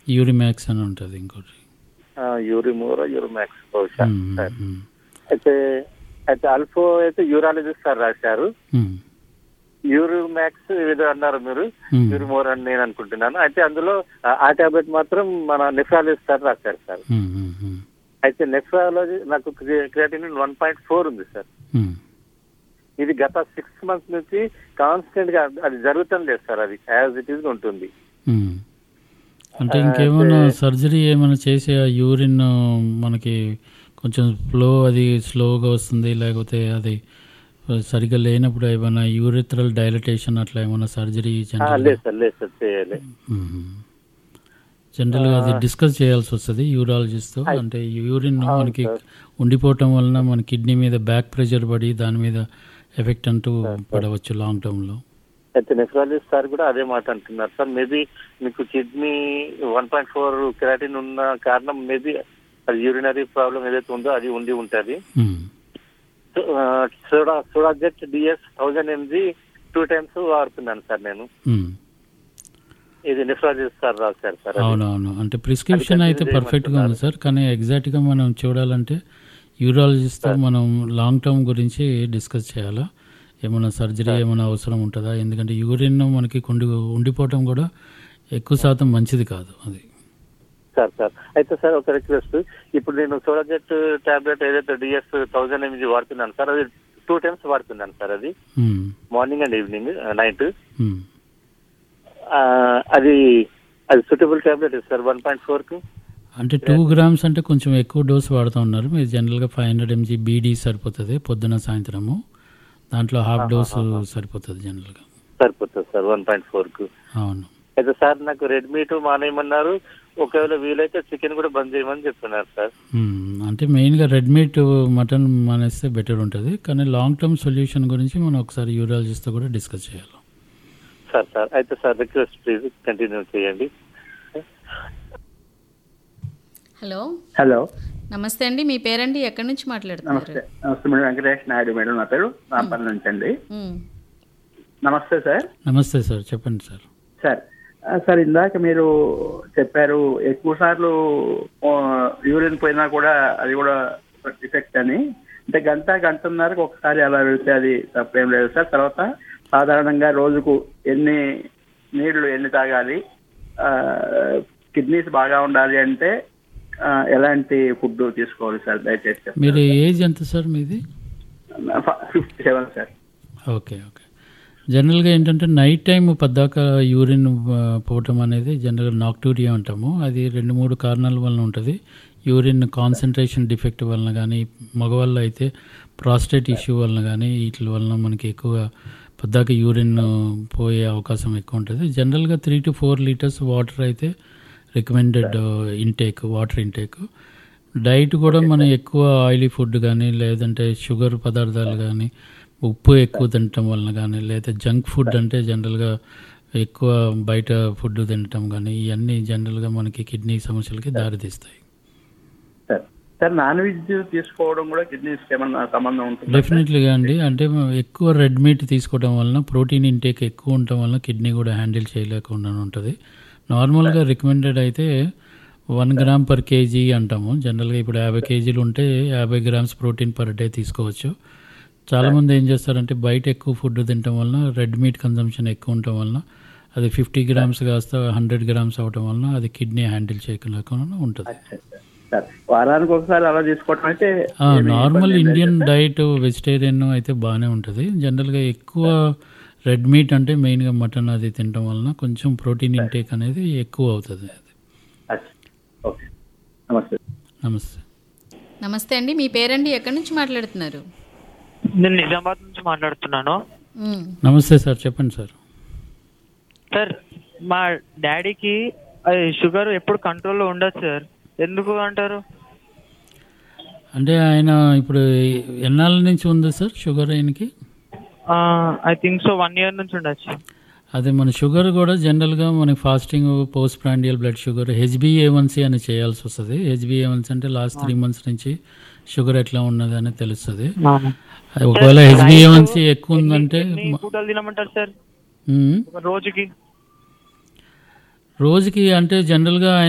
యూరిమాక్స్ అని ఉంటుంది ఇంకోటి యూరిమోరా యూరిమాక్స్ బహుశా మ్మ్, సార్ మ్మ్, అయితే అయితే అల్ఫో అయితే యూరాలజిస్ట్ సార్ రాశారు మ్మ్, యూరిమాక్స్ ఏదో అన్నారు మీరు మ్మ్. యూరిమోర్ అని నేను అనుకుంటున్నాను అయితే అందులో ఆ- ఆ టాబ్లెట్ మాత్రం మన నెఫ్రాలజిస్ట్ సార్ రాశారు సార్ మ్మ్, మ్మ్, మ్మ్, అయితే నెఫ్రాలజీ నాకు క్రియాటిన్ వన్ పాయింట్ ఫోర్ ఉంది సార్ మ్మ్. ఇది గత సిక్స్ మంత్స్ నుంచి కాన్స్టెంట్ గా అది జరుగుతుంది లేదు సార్ అది యాజ్ ఇట్ ఈస్ ఉంటుంది మ్మ్. అంటే ఇంకేమైనా సర్జరీ ఏమైనా చేసి ఆ యూరిన్ మనకి కొంచెం ఫ్లో అది స్లోగా వస్తుంది లేకపోతే అది సరిగ్గా లేనప్పుడు ఏమైనా యూరిథ్రల్ డైలటేషన్ అట్లా ఏమైనా సర్జరీ ఆ, లేదు సార్ లేదు సార్ చేయాలి జనరల్గా అది డిస్కస్ చేయాల్సి వస్తుంది యూరాలజిస్ట్తో అంటే యూరిన్ మనకి ఉండిపోవటం వలన మన కిడ్నీ మీద బ్యాక్ ప్రెషర్ పడి దాని మీద ఎఫెక్ట్ అంటూ పడవచ్చు లాంగ్ టర్మ్లో అయితే నెఫ్రాలజిస్ట్ సార్ కూడా అదే మాట అంటున్నారు సార్ మేబీ మీకు kidney one point four creatinine ఉన్న కారణం మేబీ అది యూరినరీ ప్రాబ్లం ఏదైతే ఉందో అది ఉండి ఉంటుంది soda soda jet DS thousand mg two times వాడుతున్నాను సార్ నేను ఇది నెఫ్రాలజిస్ట్ సార్ రాశారు సార్ అది. అవునవును అంటే ప్రిస్క్రిప్షన్ అయితే పర్ఫెక్ట్గా ఉంది సార్ కానీ ఎగ్జాక్ట్గా మనం చూడాలంటే యూరాలజిస్ట్తో మనం లాంగ్ టర్మ్ గురించి డిస్కస్ చేయాలా ఏమైనా సర్జరీ ఏమైనా అవసరం ఉంటుందా ఎందుకంటే యూరిన్ మనకి కొండి ఉండిపోవటం కూడా ఎక్కువ శాతం మంచిది కాదు అది సార్ సార్ అయితే సార్ ఒక రిక్వెస్ట్ ఇప్పుడు నేను సోడా జెట్ టాబ్లెట్ ఏదైతే డిఎస్ థౌజండ్ ఎంజీ వాడుతున్నాను సార్ అది టూ టైమ్స్ వాడుతున్నాను సార్ అది మ్మ్. మార్నింగ్ అండ్ ఈవినింగ్ నైట్ మ్మ్. అది అది suitable tablet sir one point four కు అంటే టూ గ్రామ్స్ అంటే కొంచెం ఎక్కువ డోస్ వాడుతూ ఉన్నారు మీరు జనరల్గా ఫైవ్ హండ్రెడ్ ఎంజీ బీడీ సరిపోతుంది పొద్దున సాయంత్రము దాంట్లో హాఫ్ డోస్ సరిపోతుంది జనరల్గా సరిపోతుంది సార్ వన్ పాయింట్ ఫోర్ కు అవును అయితే సార్ నాకు రెడ్ మీట్ మానేయమన్నారు ఒకవేళ వీలైతే చికెన్ కూడా బంద్ చేయమని చెప్తున్నారు సార్ మ్మ్. అంటే మెయిన్గా రెడ్ మీట్ మటన్ మానేస్తే బెటర్ ఉంటుంది కానీ లాంగ్ టర్మ్ సొల్యూషన్ గురించి మనం ఒకసారి యూరాలజిస్ట్తో కూడా డిస్కస్ చేయాలి సార్ సార్ అయితే సార్ రిక్వెస్ట్ ప్లీజ్ కంటిన్యూ చేయండి హలో హలో నమస్తే అండి మీ పేరండి ఎక్కడి నుంచి మాట్లాడుతున్నారు నమస్తే నమస్తే మేడం వెంకటేష్ నాయుడు మేడం నా పేరు నాపల్లి నుంచి అండి ఉమ్, నమస్తే సార్ నమస్తే సార్ చెప్పండి సార్ సార్ ఆ, సార్ ఇందాక మీరు చెప్పారు ఎక్కువ సార్లు యూరిన్ పోయినా కూడా అది కూడా ఎఫెక్ట్ అని అంటే గంట గంటన్నరకు ఒకసారి అలా వెళ్తే అది తప్పేం లేదు సార్ తర్వాత సాధారణంగా రోజుకు ఎన్ని నీళ్లు ఎన్ని తాగాలి కిడ్నీస్ బాగా ఉండాలి అంటే ఆ, ఎలాంటి ఫుడ్ తీసుకోవాలి సార్ దయచేసి చెప్తారా? మీరు ఏజ్ ఎంత సార్ మీది fifty seven sir okay okay జనరల్గా ఏంటంటే నైట్ టైం పద్దాక యూరిన్ ఆ, పోవటం అనేది జనరల్గా నాక్టూరియా అంటాము అది రెండు మూడు కారణాల వలన ఉంటుంది యూరిన్ కాన్సన్ట్రేషన్ డిఫెక్ట్ వలన కానీ మగవాళ్ళు అయితే ప్రాస్టేట్ ఇష్యూ వలన కానీ వీటి వలన మనకి ఎక్కువ పద్దాక యూరిన్ పోయే అవకాశం ఎక్కువ ఉంటుంది జనరల్గా three to four litres water అయితే recommended intake water intake diet కూడా మనం ఎక్కువ ఆయిలీ ఫుడ్ కానీ లేదంటే షుగర్ పదార్థాలు కానీ ఉప్పు ఎక్కువ తినటం వలన కానీ లేదా జంక్ ఫుడ్ అంటే జనరల్గా ఎక్కువ బయట ఫుడ్ తినటం కానీ ఇవన్నీ జనరల్గా మనకి కిడ్నీ సమస్యలకి దారితీస్తాయి సార్ సార్ నాన్ వెజ్ తీసుకోవడం కూడా కిడ్నీస్ ఏమన్నా సంబంధం ఉంటుంది డెఫినెట్లీగా అండి అంటే ఎక్కువ రెడ్ మీట్ తీసుకోవడం వలన ప్రోటీన్ ఇంటేక్ ఎక్కువ ఉండటం వలన కిడ్నీ కూడా హ్యాండిల్ చేయలేకుండా ఉంటుంది నార్మల్గా రికమెండెడ్ అయితే వన్ గ్రామ్ పర్ కేజీ అంటాము జనరల్గా ఇప్పుడు యాభై కేజీలు ఉంటే యాభై గ్రామ్స్ ప్రోటీన్ పర్ డే తీసుకోవచ్చు చాలామంది ఏం చేస్తారంటే బయట ఎక్కువ ఫుడ్ తినటం వలన రెడ్ మీట్ కన్జంప్షన్ ఎక్కువ ఉండటం వలన అది ఫిఫ్టీ గ్రామ్స్ కాస్త హండ్రెడ్ గ్రామ్స్ అవటం వలన అది కిడ్నీ హ్యాండిల్ చేయలేకుండా ఉంటుంది సార్ వారానికి ఒకసారి అలా తీసుకోవడం అయితే ఆ, ఏమీ నార్మల్ ఇబ్బంది ఏం ఇండియన్ లేదు డైట్ వెజిటేరియన్ అయితే బాగానే ఉంటుంది జనరల్గా ఎక్కువ రెడ్ మీట్ అంటే మెయిన్గా మటన్ అది తినడం వలన కొంచెం ప్రోటీన్ ఇంటేక్ అనేది ఎక్కువ అవుతుంది సార్. ఓకే నమస్తే నమస్తే నమస్తే అండి మీ పేరండి ఎక్కడి నుంచి మాట్లాడుతున్నారు నేను నిజామాబాద్ నుంచి మాట్లాడుతున్నాను ఉమ్, నమస్తే సార్ చెప్పండి సార్ సార్ మా డాడీకి అది షుగర్ ఎప్పుడు కంట్రోల్లో ఉండదు సార్ ఎందుకు అంటారు అంటే ఆయన ఇప్పుడు ఎన్నాళ్ళ నుంచి ఉంది సార్ షుగర్ ఆయనకి I think so one year నుంచి ఉండొచ్చు అదే మన షుగర్ కూడా జనరల్గా మనకి fasting post prandial blood sugar హెచ్బిఏవన్సీ అని చేయాల్సి వస్తుంది హెచ్బిఏవన్సీ అంటే లాస్ట్ త్రీ మంత్స్ నుంచి షుగర్ ఎట్లా ఉన్నది అని తెలుస్తుంది అది ఒకవేళ హెచ్బిఏవన్సీ ఎక్కువ ఉందంటే ఎన్ని పూటలు తినమంటారు సార్ ఉమ్, ఒక రోజుకి రోజుకి అంటే జనరల్గా ఆయన